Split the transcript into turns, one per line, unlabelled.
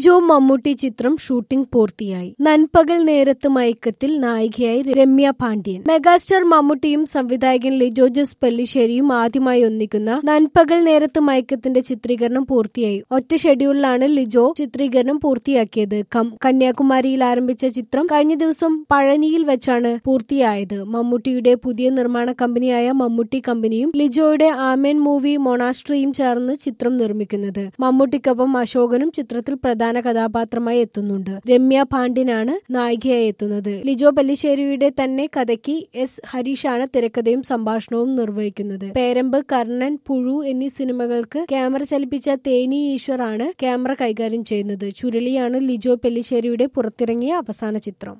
ലിജോ മമ്മൂട്ടി ചിത്രം ഷൂട്ടിംഗ് പൂർത്തിയായി നൻപകൽ നേരത്ത് മയക്കത്തിൽ നായികയായി രമ്യ പാണ്ഡ്യൻ മെഗാസ്റ്റാർ മമ്മൂട്ടിയും സംവിധായകൻ ലിജോ ജോസ് പെല്ലിശ്ശേരിയും ആദ്യമായി ഒന്നിക്കുന്ന നൻപകൽ നേരത്ത് മയക്കത്തിന്റെ ചിത്രീകരണം പൂർത്തിയായി ഒറ്റ ഷെഡ്യൂളിലാണ് ലിജോ ചിത്രീകരണം പൂർത്തിയാക്കിയത് കം- കന്യാകുമാരിയിൽ ആരംഭിച്ച ചിത്രം കഴിഞ്ഞ ദിവസം പഴനിയിൽ വെച്ചാണ് പൂർത്തിയായത് മമ്മൂട്ടിയുടെ പുതിയ നിർമ്മാണ കമ്പനിയായ മമ്മൂട്ടി കമ്പനിയും ലിജോയുടെ ആമേൻ മൂവി മൊണാസ്ട്രിയും ചേർന്ന് ചിത്രം നിർമ്മിക്കുന്നത് മമ്മൂട്ടിക്കൊപ്പം അശോകനും ചിത്രത്തിൽ പ്രധാന കഥാപാത്രമായി എത്തുന്നുണ്ട് രമ്യ പാണ്ഡ്യനാണ് നായികയായി എത്തുന്നത് ലിജോ പല്ലിശ്ശേരിയുടെ തന്നെ കഥയ്ക്ക് എസ് ഹരീഷാണ് തിരക്കഥയും സംഭാഷണവും നിർവഹിക്കുന്നത് പേരമ്പ് കർണൻ പുഴു എന്നീ സിനിമകൾക്ക് ക്യാമറ ചലിപ്പിച്ച തേനി ഈശ്വർ ആണ് ക്യാമറ കൈകാര്യം ചെയ്യുന്നത് ചുരുളിയാണ് ലിജോ പെല്ലിശ്ശേരിയുടെ പുറത്തിറങ്ങിയ അവസാന ചിത്രം